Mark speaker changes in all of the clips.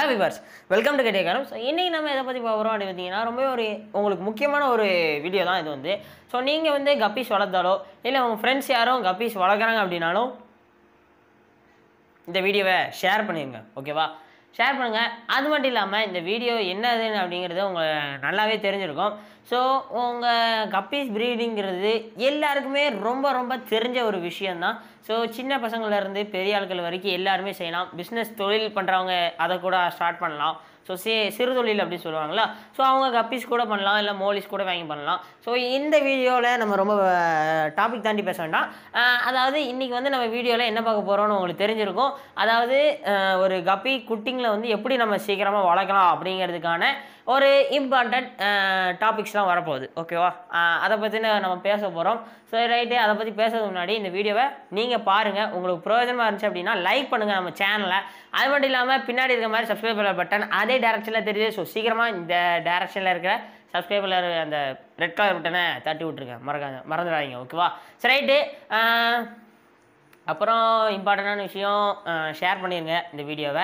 Speaker 1: Viewers welcome to கேட்டேக்காரம் so இன்றைக்கி நம்ம எதை பற்றி பார்க்குறோம் அப்படின்னு பார்த்தீங்கன்னா ரொம்ப ஒரு உங்களுக்கு முக்கியமான ஒரு வீடியோ தான் இது வந்து ஸோ நீங்கள் வந்து கப்பீஸ் வளர்த்தாலோ இல்லை உங்கள் ஃப்ரெண்ட்ஸ் யாரும் கப்பீஸ் வளர்க்குறாங்க அப்படின்னாலும் இந்த வீடியோவை ஷேர் பண்ணிடுங்க ஓகேவா ஷேர் பண்ணுங்கள் அது மட்டும் இல்லாமல் இந்த வீடியோ என்னதுன்னு அப்படிங்கிறது உங்களுக்கு நல்லாவே தெரிஞ்சிருக்கும் ஸோ உங்கள் கப்பீஸ் ப்ரீடிங்கிறது எல்லாருக்குமே ரொம்ப ரொம்ப தெரிஞ்ச ஒரு விஷயந்தான் ஸோ சின்ன பசங்கள்லேருந்து பெரிய ஆட்கள் வரைக்கும் எல்லாருமே செய்யலாம் பிஸ்னஸ் தொழில் பண்ணுறவங்க அதை கூட ஸ்டார்ட் பண்ணலாம் ஸோ சி சிறு தொழில் அப்படின்னு சொல்லுவாங்களா ஸோ அவங்க கப்பீஸ் கூட பண்ணலாம் இல்லை மோலிஸ் கூட வாங்கி பண்ணலாம் ஸோ இந்த வீடியோவில் நம்ம ரொம்ப டாபிக் தாண்டி பேச வேண்டாம் அஹ் அதாவது இன்றைக்கி வந்து நம்ம வீடியோவில் என்ன பார்க்க போகிறோம்னு உங்களுக்கு தெரிஞ்சிருக்கும் அதாவது அஹ் ஒரு கப்பி குட்டிங்களை வந்து எப்படி நம்ம சீக்கிரமாக வளர்க்கலாம் அப்படிங்கிறதுக்கான ஒரு இம்பார்ட்டண்ட் டாபிக்ஸ்லாம் வரப்போகுது ஓகேவா அஹ் அதை பற்றின நம்ம பேச போகிறோம் ஸோ ரைட்டு அதை பற்றி பேசுறதுக்கு முன்னாடி இந்த வீடியோவை நீங்கள் பாருங்கள் உங்களுக்கு பிரயோஜனமாக இருந்துச்சு அப்படின்னா லைக் பண்ணுங்கள் நம்ம சேனலை அது மட்டும் இல்லாமல் பின்னாடி இருக்க மாதிரி சப்ஸ்கிரைப் பண்ண பட்டன் அதே டேரக்ஷனில் தெரியுது ஸோ சீக்கிரமாக இந்த டேரக்ஷனில் இருக்கிற சப்ஸ்கிரைபில் அந்த ரெட் கலர் பட்டனை தட்டி விட்ருங்க மறக்காத மறந்துடாதீங்க ஓகேவா சரி ரைட்டு அப்புறம் இம்பார்ட்டண்டான விஷயம் ஷேர் பண்ணிடுங்க இந்த வீடியோவை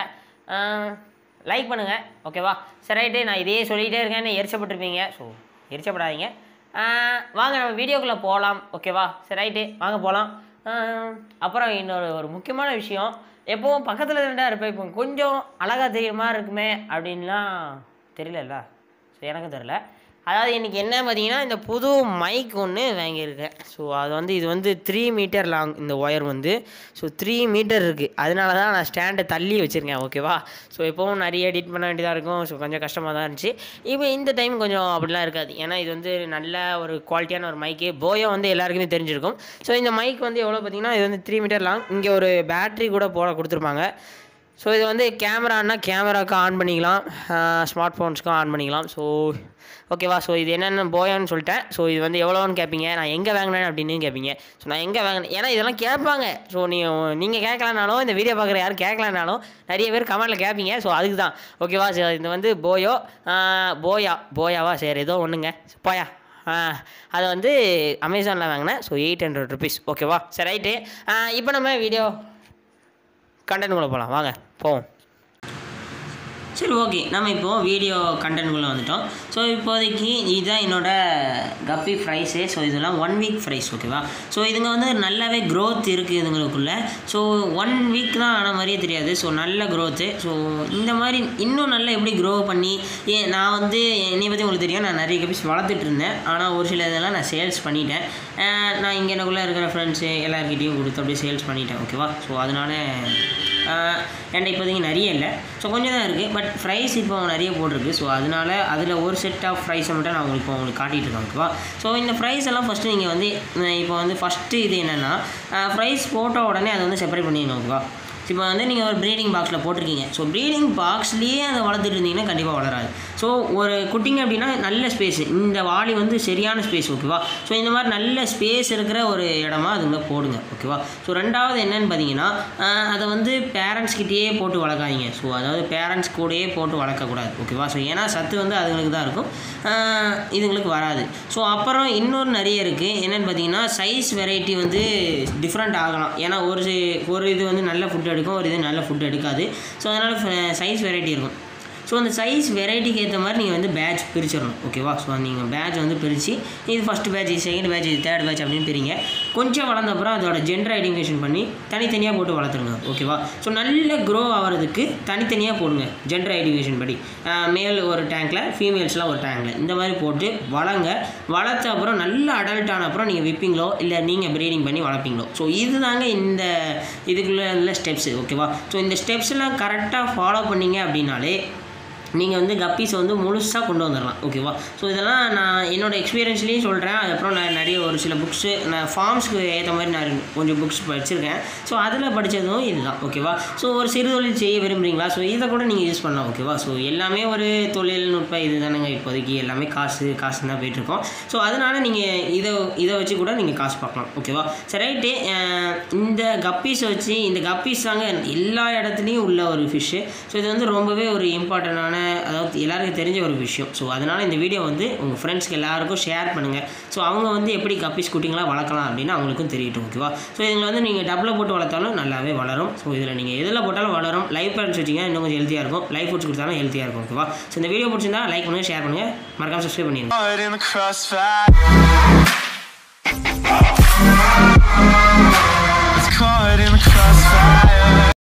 Speaker 1: லைக் பண்ணுங்கள் ஓகேவா சரி ரைட்டு நான் இதையே சொல்லிகிட்டே இருக்கேன்னு எரிச்சப்பட்டிருப்பீங்க ஸோ எரிச்சப்படாதீங்க ஆஹ் வாங்க நம்ம வீடியோக்குள்ளே போகலாம் ஓகேவா சரி ரைட்டு வாங்க போகலாம் அப்புறம் இன்னொரு ஒரு முக்கியமான விஷயம் எப்போவும் பக்கத்தில் இருந்தா இருப்பேன் இப்போ கொஞ்சம் அழகாக தெரியுற மாதிரி இருக்குமே அப்படின்லாம் தெரியலல்ல ஸோ எனக்கும் தெரில அதாவது இன்றைக்கி என்ன பார்த்தீங்கன்னா இந்த புது மைக் ஒன்று வாங்கியிருக்கேன் ஸோ அது வந்து இது வந்து த்ரீ மீட்டர் லாங் இந்த ஒயர் வந்து ஸோ த்ரீ மீட்டர் இருக்குது அதனால தான் நான் ஸ்டாண்டை தள்ளி வச்சுருக்கேன் ஓகேவா ஸோ எப்போவும் நிறைய எடிட் பண்ண வேண்டியதாக இருக்கும் ஸோ கொஞ்சம் கஷ்டமாக தான் இருந்துச்சு இப்போ இந்த டைம் கொஞ்சம் அப்படிலாம் இருக்காது ஏன்னா இது வந்து நல்ல ஒரு குவாலிட்டியான ஒரு மைக்கு போயோ வந்து எல்லாருக்குமே தெரிஞ்சிருக்கும் ஸோ இந்த மைக் வந்து எவ்வளோ பார்த்தீங்கன்னா இது வந்து த்ரீ மீட்டர் லாங் இங்கே ஒரு பேட்ரி கூட போட கொடுத்துருப்பாங்க ஸோ இது வந்து கேமரானா கேமராவுக்கு ஆன் பண்ணிக்கலாம் ஸ்மார்ட் ஃபோன்ஸ்க்கும் ஆன் பண்ணிக்கலாம் ஸோ ஓகேவா ஸோ இது என்னென்ன போயோன்னு சொல்லிட்டேன் ஸோ இது வந்து எவ்வளோன்னு கேட்பீங்க நான் எங்கே வாங்கினேன் அப்படின்னு கேட்பீங்க ஸோ நான் எங்கே வாங்கினேன் ஏன்னா இதெல்லாம் கேட்பாங்க ஸோ நீ நீங்கள் கேட்கலனாலும் இந்த வீடியோ பார்க்குற யாரும் கேட்கலனாலும் நிறைய பேர் கமெண்ட்டில் கேட்பீங்க ஸோ அதுக்கு தான் ஓகேவா ஸோ இது வந்து போயோ போயா போயாவா சரி ஏதோ ஒன்றுங்க போயா அதை வந்து அமேசானில் வாங்கினேன் ஸோ எயிட் ஹண்ட்ரட் ருபீஸ் ஓகேவா சரி ரைட்டு இப்போ நம்ம வீடியோ கண்டென்ட்குள்ளே போகலாம் வாங்க போவோம் சரி ஓகே நம்ம இப்போது வீடியோ கண்டென்ட்குள்ளே வந்துட்டோம் ஸோ இப்போதைக்கு இதுதான் என்னோட கப்பி ஃப்ரைஸு ஸோ இதெல்லாம் ஒன் வீக் ஃப்ரைஸ் ஓகேவா ஸோ இதுங்க வந்து நல்லாவே க்ரோத் இருக்குது இதுங்களுக்குள்ள ஸோ ஒன் வீக் தான் ஆன மாதிரியே தெரியாது ஸோ நல்ல க்ரோத்து ஸோ இந்த மாதிரி இன்னும் நல்லா எப்படி க்ரோ பண்ணி ஏன் நான் வந்து என்னை பற்றி உங்களுக்கு தெரியும் நான் நிறைய கப்பிஸ் வளர்த்துட்டு இருந்தேன் ஆனால் ஒரு சில இதெல்லாம் நான் சேல்ஸ் பண்ணிட்டேன் நான் இங்கே எனக்குள்ளே இருக்கிற ஃப்ரெண்ட்ஸு எல்லாருக்கிட்டையும் கொடுத்து அப்படியே சேல்ஸ் பண்ணிட்டேன் ஓகேவா ஸோ அதனால் என்கிட்ட இப்போதைக்கு நிறைய இல்லை ஸோ கொஞ்சம் தான் இருக்குது பட் ப்ரைஸ் இப்போ நிறைய போட்டிருக்கு ஸோ அதனால் அதில் ஒரு செட் ஆஃப் ப்ரைஸை மட்டும் நான் உங்களுக்கு இப்போ உங்களுக்கு காட்டிகிட்டு இருக்கேன் ஓகேவா ஸோ இந்த ப்ரைஸ் எல்லாம் ஃபஸ்ட்டு நீங்கள் வந்து இப்போ வந்து ஃபஸ்ட்டு இது என்னென்னா ப்ரைஸ் போட்ட உடனே அதை வந்து செப்பரேட் பண்ணிடணும் ஓகேவா இப்போ வந்து நீங்கள் ஒரு ப்ரீடிங் பாக்ஸில் போட்டிருக்கீங்க ஸோ ப்ரீடிங் பாக்ஸ்லேயே அதை வளர்த்துட்டு இருந்தீங்கன்னா கண்டிப்பாக வளராது ஸோ ஒரு குட்டிங்க அப்படின்னா நல்ல ஸ்பேஸ் இந்த வாளி வந்து சரியான ஸ்பேஸ் ஓகேவா ஸோ இந்த மாதிரி நல்ல ஸ்பேஸ் இருக்கிற ஒரு இடமா அதுங்க போடுங்க ஓகேவா ஸோ ரெண்டாவது என்னன்னு பார்த்தீங்கன்னா அதை வந்து பேரண்ட்ஸ்கிட்டயே போட்டு வளர்க்காதீங்க ஸோ அதாவது பேரண்ட்ஸ் கூடயே போட்டு வளர்க்கக்கூடாது ஓகேவா ஸோ ஏன்னா சத்து வந்து அதுங்களுக்கு தான் இருக்கும் இதுங்களுக்கு வராது ஸோ அப்புறம் இன்னொரு நிறைய இருக்குது என்னென்னு பார்த்தீங்கன்னா சைஸ் வெரைட்டி வந்து டிஃப்ரெண்ட் ஆகலாம் ஏன்னா ஒரு ஒரு இது வந்து நல்ல ஃபுட் எடுக்கும் ஒரு இது நல்ல ஃபுட் எடுக்காது ஸோ அதனால் சைஸ் வெரைட்டி இருக்கும் ஸோ அந்த சைஸ் வெரைட்டிக்கு ஏற்ற மாதிரி நீங்கள் வந்து பேட்ச் பிரிச்சிடணும் ஓகேவா ஸோ நீங்கள் பேட்ச் வந்து பிரித்து இது ஃபஸ்ட் பேட்ச் இது செகண்ட் பேட்ச் இது தேர்ட் பேட்ச் அப்படின்னு பிரிங்க கொஞ்சம் வளர்ந்த அப்புறம் அதோட ஜெண்டர் ஐடென்டிஃபிகேஷன் பண்ணி தனித்தனியாக போட்டு வளர்த்துருங்க ஓகேவா ஸோ நல்ல க்ரோ ஆகிறதுக்கு தனித்தனியாக போடுங்க ஜெண்டர் ஐடென்டிஃபிகேஷன் படி மேல் ஒரு டேங்க்கில் ஃபீமேல்ஸ்லாம் ஒரு டேங்கில் இந்த மாதிரி போட்டு வளங்க வளர்த்த அப்புறம் நல்ல அடல்ட் ஆன அப்புறம் நீங்கள் விப்பிங்களோ இல்லை நீங்கள் ப்ரீடிங் பண்ணி வளர்ப்பீங்களோ ஸோ இதுதாங்க இந்த இதுக்குள்ள உள்ள ஸ்டெப்ஸு ஓகேவா ஸோ இந்த ஸ்டெப்ஸ்லாம் கரெக்டாக ஃபாலோ பண்ணீங்க அப்படின்னாலே நீங்கள் வந்து கப்பீஸ் வந்து முழுசாக கொண்டு வந்துடலாம் ஓகேவா ஸோ இதெல்லாம் நான் என்னோடய எக்ஸ்பீரியன்ஸ்லேயும் சொல்கிறேன் அதுக்கப்புறம் நான் நிறைய ஒரு சில புக்ஸு நான் ஃபார்ம்ஸ்க்கு ஏற்ற மாதிரி நான் கொஞ்சம் புக்ஸ் படிச்சிருக்கேன் ஸோ அதில் படித்ததும் இதுதான் ஓகேவா ஸோ ஒரு சிறு தொழில் செய்ய விரும்புகிறீங்களா ஸோ இதை கூட நீங்கள் யூஸ் பண்ணலாம் ஓகேவா ஸோ எல்லாமே ஒரு தொழில்நுட்ப இது தானேங்க இப்போதைக்கு எல்லாமே காசு காசு தான் போயிட்டுருக்கோம் ஸோ அதனால் நீங்கள் இதை இதை வச்சு கூட நீங்கள் காசு பார்க்கலாம் ஓகேவா சரி ரைட்டு இந்த கப்பீஸை வச்சு இந்த கப்பீஸ் தாங்க எல்லா இடத்துலையும் உள்ள ஒரு ஃபிஷ்ஷு ஸோ இது வந்து ரொம்பவே ஒரு இம்பார்ட்டண்டான அதாவது எல்லாருக்கும் தெரிஞ்ச ஒரு விஷயம் ஸோ அதனால் இந்த வீடியோ வந்து உங்கள் ஃப்ரெண்ட்ஸ்க்கு எல்லாருக்கும் ஷேர் பண்ணுங்கள் ஸோ அவங்க வந்து எப்படி கப்பீஸ் குட்டிங்களாம் வளர்க்கலாம் அப்படின்னு அவங்களுக்கும் தெரியட்டும் ஓகேவா ஸோ இதில் வந்து நீங்கள் டப்பில் போட்டு வளர்த்தாலும் நல்லாவே வளரும் ஸோ இதில் நீங்கள் எதில் போட்டாலும் வளரும் லைஃப் பேரண்ட்ஸ் வச்சிங்கன்னா இன்னும் கொஞ்சம் ஹெல்த்தியாக இருக்கும் லைஃப் ஃபுட்ஸ் கொடுத்தாலும் ஹெல்த்தியாக இருக்கும் ஓகேவா ஸோ இந்த வீடியோ பிடிச்சிருந்தா லைக் பண்ணுங்கள் ஷேர் பண்ணுங்கள் மறக்காம சப்ஸ்கிரைப் பண்ணிடுங்க
Speaker 2: Caught in the crossfire.